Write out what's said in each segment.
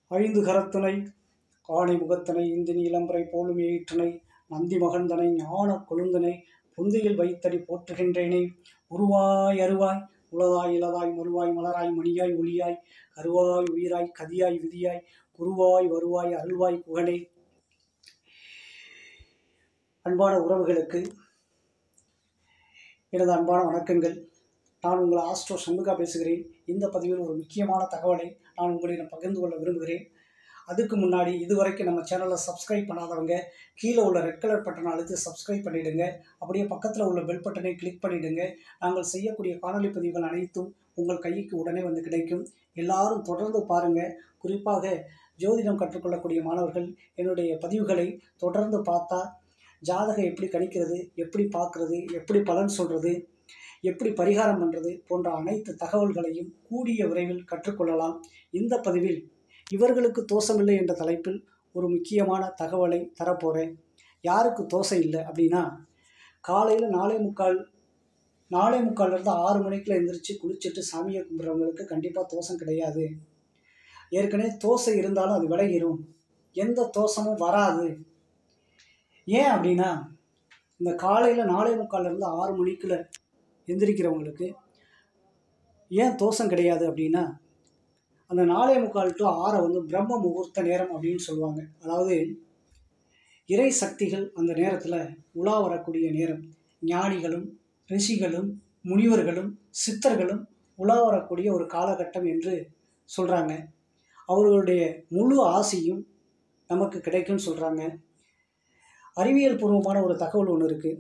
ஐந்து கரத்தினை ஆணை முகத்தினை இந்தினி இளம்பரை போலும் ஏற்றினை நந்தி மகந்தனை ஞான கொழுந்தனை புந்தியில் வைத்தடி போற்றுகின்றேனே உருவாய் அருவாய் உளதாய் இளதாய் மறுவாய் மலராய் மணியாய் ஒளியாய் கருவாய் உயிராய் கதியாய் விதியாய் குருவாய் வருவாய் அருள்வாய் குகனே அன்பான உறவுகளுக்கு எனது அன்பான வணக்கங்கள் நான் உங்கள் ஆஸ்ட்ரோ சண்முகா பேசுகிறேன் இந்த பதிவில் ஒரு முக்கியமான தகவலை நான் உங்களிடம் பகிர்ந்து கொள்ள விரும்புகிறேன் அதுக்கு முன்னாடி இதுவரைக்கும் நம்ம சேனலை சப்ஸ்கிரைப் பண்ணாதவங்க கீழே உள்ள ரெட் கலர் பட்டனை அழுத்தி சப்ஸ்கிரைப் பண்ணிவிடுங்க அப்படியே பக்கத்தில் உள்ள பெல் பட்டனை கிளிக் பண்ணிவிடுங்க நாங்கள் செய்யக்கூடிய காணொளி பதிவுகள் அனைத்தும் உங்கள் கைக்கு உடனே வந்து கிடைக்கும் எல்லாரும் தொடர்ந்து பாருங்கள் குறிப்பாக ஜோதிடம் கற்றுக்கொள்ளக்கூடிய மாணவர்கள் என்னுடைய பதிவுகளை தொடர்ந்து பார்த்தா ஜாதகம் எப்படி கணிக்கிறது எப்படி பார்க்குறது எப்படி பலன் சொல்கிறது எப்படி பரிகாரம் பண்ணுறது போன்ற அனைத்து தகவல்களையும் கூடிய விரைவில் கற்றுக்கொள்ளலாம் இந்த பதிவில் இவர்களுக்கு தோஷமில்லை என்ற தலைப்பில் ஒரு முக்கியமான தகவலை தரப்போகிறேன் யாருக்கு தோசை இல்லை அப்படின்னா காலையில் நாலே முக்கால் நாலே முக்கால்லேருந்து ஆறு மணிக்குள்ள எந்திரிச்சு குளிச்சுட்டு சாமியை கும்பிட்றவங்களுக்கு கண்டிப்பாக தோசம் கிடையாது ஏற்கனவே தோசை இருந்தாலும் அது விலகிரும் எந்த தோசமும் வராது ஏன் அப்படின்னா இந்த காலையில் நாலே முக்கால்லேருந்து ஆறு மணிக்குள்ள எந்திரிக்கிறவங்களுக்கு ஏன் தோஷம் கிடையாது அப்படின்னா அந்த நாலே முக்கால் டு ஆறை வந்து பிரம்ம முகூர்த்த நேரம் அப்படின்னு சொல்லுவாங்க அதாவது இறை சக்திகள் அந்த நேரத்தில் உலா வரக்கூடிய நேரம் ஞானிகளும் ரிஷிகளும் முனிவர்களும் சித்தர்களும் உலா வரக்கூடிய ஒரு காலகட்டம் என்று சொல்கிறாங்க அவர்களுடைய முழு ஆசையும் நமக்கு கிடைக்கும்னு சொல்கிறாங்க அறிவியல் பூர்வமான ஒரு தகவல் ஒன்று இருக்குது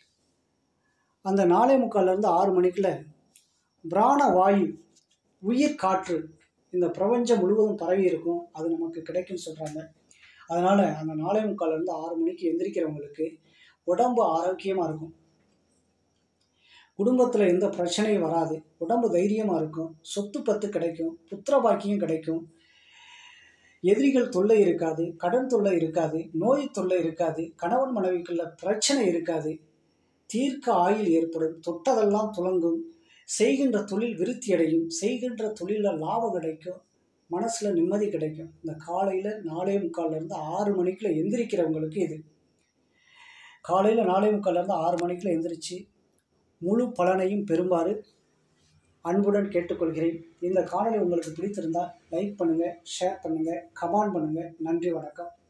அந்த நாலே முக்கால்லேருந்து ஆறு மணிக்குள்ள பிராண வாயு உயிர் காற்று இந்த பிரபஞ்சம் முழுவதும் பரவி இருக்கும் அது நமக்கு கிடைக்கும்னு சொல்கிறாங்க அதனால் அந்த நாலே முக்கால்லேருந்து ஆறு மணிக்கு எந்திரிக்கிறவங்களுக்கு உடம்பு ஆரோக்கியமாக இருக்கும் குடும்பத்தில் எந்த பிரச்சனையும் வராது உடம்பு தைரியமாக இருக்கும் சொத்து பத்து கிடைக்கும் புத்திர பாக்கியம் கிடைக்கும் எதிரிகள் தொல்லை இருக்காது கடன் தொல்லை இருக்காது நோய் தொல்லை இருக்காது கணவன் மனைவிக்குள்ள பிரச்சனை இருக்காது தீர்க்க ஆயுள் ஏற்படும் தொட்டதெல்லாம் துலங்கும் செய்கின்ற தொழில் விருத்தி அடையும் செய்கின்ற தொழிலில் லாபம் கிடைக்கும் மனசில் நிம்மதி கிடைக்கும் இந்த காலையில் நாலே முக்கால்லேருந்து ஆறு மணிக்குள்ள எந்திரிக்கிறவங்களுக்கு இது காலையில் நாலே முக்கால்லேருந்து ஆறு மணிக்குள்ள எந்திரிச்சு முழு பலனையும் பெறுமாறு அன்புடன் கேட்டுக்கொள்கிறேன் இந்த காணொளி உங்களுக்கு பிடித்திருந்தால் லைக் பண்ணுங்கள் ஷேர் பண்ணுங்கள் கமெண்ட் பண்ணுங்கள் நன்றி வணக்கம்